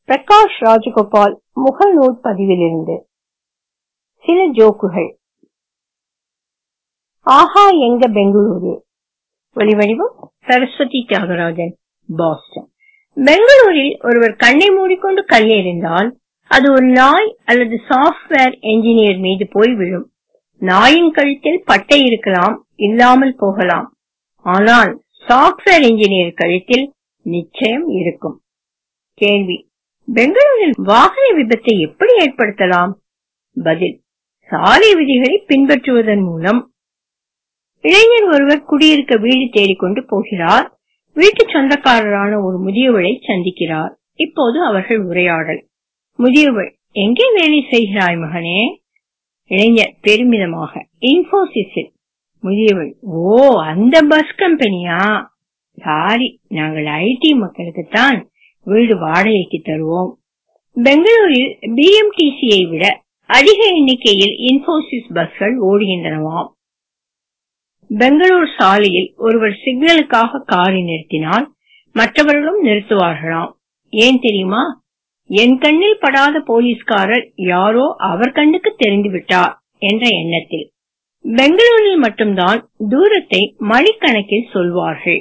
பிரகாஷ் ராஜகோபால் முகநூல் பதிவிலிருந்து சில ஜோக்குகள் ஆஹா எங்க பெங்களூரு ஒளிவடிவம் சரஸ்வதி தியாகராஜன் பாஸ்டன் பெங்களூரில் ஒருவர் கண்ணை மூடிக்கொண்டு கல்லெறிந்தால் அது ஒரு நாய் அல்லது சாஃப்ட்வேர் என்ஜினியர் மீது போய் விழும் நாயின் கழுத்தில் பட்டை இருக்கலாம் இல்லாமல் போகலாம் ஆனால் சாஃப்ட்வேர் என்ஜினியர் கழுத்தில் நிச்சயம் இருக்கும் கேள்வி பெங்களூரில் வாகன விபத்தை எப்படி ஏற்படுத்தலாம் பதில் சாலை விதிகளை பின்பற்றுவதன் மூலம் இளைஞர் ஒருவர் குடியிருக்க வீடு தேடிக்கொண்டு போகிறார் வீட்டு சொந்தக்காரரான ஒரு முதியவளை சந்திக்கிறார் இப்போது அவர்கள் உரையாடல் முதியவள் எங்கே வேலை செய்கிறாய் மகனே இளைஞர் பெருமிதமாக இன்போசிஸில் முதியவள் ஓ அந்த பஸ் கம்பெனியா சாரி நாங்கள் ஐடி மக்களுக்கு தான் வீடு வாடகைக்கு தருவோம் பெங்களூரில் பிஎம்டிசியை விட அதிக எண்ணிக்கையில் இன்போசிஸ் பஸ்கள் ஓடுகின்றனவாம் பெங்களூர் சாலையில் ஒருவர் சிக்னலுக்காக காரை நிறுத்தினால் மற்றவர்களும் நிறுத்துவார்களாம் ஏன் தெரியுமா என் கண்ணில் படாத போலீஸ்காரர் யாரோ அவர் கண்ணுக்கு தெரிந்து விட்டார் என்ற எண்ணத்தில் பெங்களூரில் மட்டும்தான் தூரத்தை மணிக்கணக்கில் சொல்வார்கள்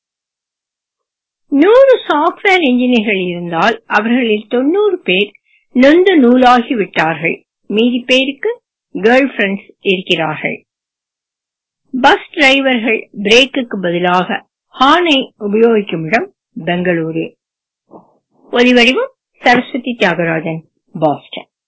நூறு சாப்ட்வேர் இன்ஜினியர்கள் இருந்தால் அவர்களில் தொண்ணூறு பேர் நொந்து நூலாகி விட்டார்கள் மீதி பேருக்கு கேர்ள் ஃபிரெண்ட்ஸ் இருக்கிறார்கள் பஸ் டிரைவர்கள் பிரேக்குக்கு பதிலாக ஹார்னை உபயோகிக்கும் இடம் பெங்களூரு ஒலிவடிவம் சரஸ்வதி தியாகராஜன் பாஸ்டன்